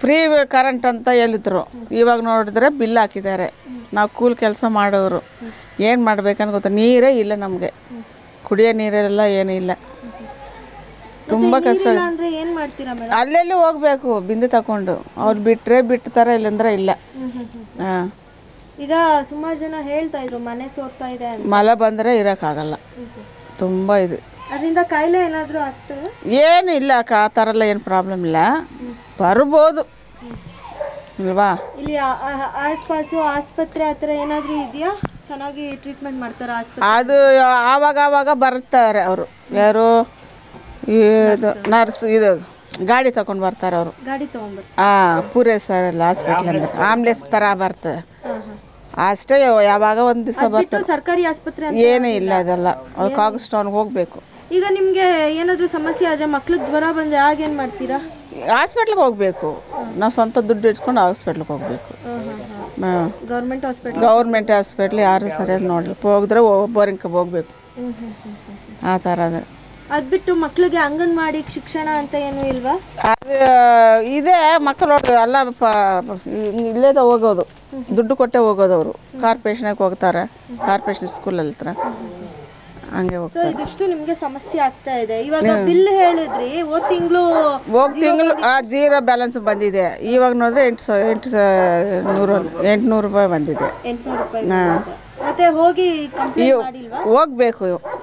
Free current ಅಂತ ಹೇಳಿದ್ರು ಇವಾಗ ನೋಡಿದ್ರೆ ಬಿಲ್ ಹಾಕಿದ್ದಾರೆ ನಾವು ಕೂಲಿ ಕೆಲಸ ಮಾಡೋರು ಏನು ಮಾಡ್ಬೇಕಂತ ಗೊತ್ತಾ ನೀರೇ ಇಲ್ಲ ನಮಗೆ ಕುಡಿಯೋ ನೀರೆಲ್ಲ ಏನೂ ಇಲ್ಲ ತುಂಬ ಕಷ್ಟ ಇಲ್ಲ ಅಂದ್ರೆ ಏನ್ ಮಾಡ್ತೀರಾ ಮೇಡಮ್ ಅಲ್ಲೆಲ್ಲಿ ಹೋಗ್ಬೇಕು ಬಿಂದು ತಗೊಂಡು ಅವ್ರು ಬಿಟ್ಟರೆ ಬಿಡ್ತಾರೆ ಇಲ್ಲಂದ್ರೆ ಇಲ್ಲ ಹಾಂ ಈಗ ಸುಮಾರು ಜನ ಹೇಳ್ತಾ ಇದ್ರು ಮನೆ ಸೋರ್ತಾ ಇದೆ ಅಂತ ಮಳೆ ಬಂದರೆ ಇರೋಕ್ಕಾಗಲ್ಲ ತುಂಬ ಇದು ಅದರಿಂದ ಕಾಯಿಲೆ ಏನಾದ್ರು ಆಗ್ತದೆ ಏನು ಇಲ್ಲ ಅಕ್ಕ ಆ ಥರ ಎಲ್ಲ ಏನು ಪ್ರಾಬ್ಲಮ್ ಇಲ್ಲ ಬರ್ಬೋದು ಇಲ್ವಾ ಇಲ್ಲಿ ಆ- ಆ- ಆಸ್ಪಾಸು ಆಸ್ಪತ್ರೆ ಹತ್ರ ಏನಾದ್ರೂ ಇದೆಯಾ ಚೆನ್ನಾಗಿ ಟ್ರೀಟ್ಮೆಂಟ್ ಮಾಡ್ತಾರ ಆಸ್ಪತ್ರೆ ಅದು ಆವಾಗ ಆವಾಗ ಬರ್ತಾರೆ ಅವರು ಯಾರು ಇದು ನರ್ಸ್ ಇದು ಗಾಡಿ ತಗೊಂಡು ಬರ್ತಾರೆ ಅವರು ಗಾಡಿ ತಗೊಂಡ್ಬರ್ ಹಾಂ ಪೂರೈಸರಲ್ಲ ಹಾಸ್ಪಿಟ್ಲಿಂದ ಆಂಬ್ಲೆನ್ಸ್ ಥರ ಬರ್ತದೆ ಅಷ್ಟೇ ಯಾವಾಗ ಒಂದು ದಿವಸ ಬರ್ತಾರೆ ಸರ್ಕಾರಿ ಆಸ್ಪತ್ರೆ ಅಂತ ಏನೂ ಇಲ್ಲ ಅದೆಲ್ಲ ಅದು ಕಾಗಸ್ಟೌನ್ಗೆ ಹೋಗಬೇಕು ಈಗ ನಿಮ್ಗೆ ಏನಾದ್ರೂ ಸಮಸ್ಯೆ ಆದ್ರೆ ಮಕ್ಳಿಗೆ ಜ್ವರ ಬಂದ್ರೆ ಆಗೇನ್ ಮಾಡ್ತೀರಾ ಹಾಸ್ಪಿಟ್ಲಿಗೆ ಹೋಗಬೇಕು ನಾವು ಸ್ವಂತ ದುಡ್ಡು ಇಟ್ಕೊಂಡು ಹಾಸ್ಪಿಟ್ಲಿಗೆ ಹೋಗಬೇಕು ಹಾಂ ಗೌರ್ಮೆಂಟ್ ಹಾಸ್ಪಿಟಲ್ ಗೌರ್ಮೆಂಟ್ ಹಾಸ್ಪಿಟ್ಲ್ ಯಾರು ಸರಿಯಾಗಿ ನೋಡಲ್ಲ ಹೋಗಿದ್ರೆ ಬೋರಿಂಗ್ ಹೋಗ್ಬೇಕು ಆ ಥರ ಅದು ಅದ್ ಬಿಟ್ಟು ಮಕ್ಳಿಗೆ ಅಂಗನವಾಡಿ ಶಿಕ್ಷಣ ಅಂತ ಏನು ಇಲ್ವಾ ಅದು ಇದೆ ಮಕ್ಕಳು ಎಲ್ಲ ಪ ಇಲ್ಲೇದ ಹೋಗೋದು ದುಡ್ಡು ಕೊಟ್ಟೆ ಹೋಗೋದು ಅವರು ಕಾರ್ಪೊರೇಷನ್ಗೆ ಹೋಗ್ತಾರೆ ಕಾರ್ಪೊರೇಷನ್ ಸ್ಕೂಲಲ್ಲಿ ಹತ್ರ ಹಂಗೆ ಸೊ ಹೋಗ್ತಾರೆ ಇದಿಷ್ಟು ನಿಮ್ಗೆ ಸಮಸ್ಯೆ ಆಗ್ತಾ ಇದೆ ಇವಾಗ ಬಿಲ್ ಹೇಳಿದ್ರಿ ಹೋದ್ ತಿಂಗಳು ಹೋಗಿ ತಿಂಗಳು ಆ ಜೀರೋ ಬ್ಯಾಲೆನ್ಸ್ ಬಂದಿದೆ ಇವಾಗ ನೋಡಿದ್ರೆ ಎಂಟು ಸಾವಿರ ಎಂಟು ಸಾವಿರ ನೂರು ಎಂಟುನೂರು ರೂಪಾಯಿ ಬಂದಿದೆ ಎಂಟ್ನೂರು ರೂಪಾಯಿ ಬರುತ್ತೆ. ಮತ್ತೆ ಹೋಗಿ ಕಂಪ್ಲೇಂಟ್ ಮಾಡಿಲ್ವಾ ಹೋಗ್ಬೇಕು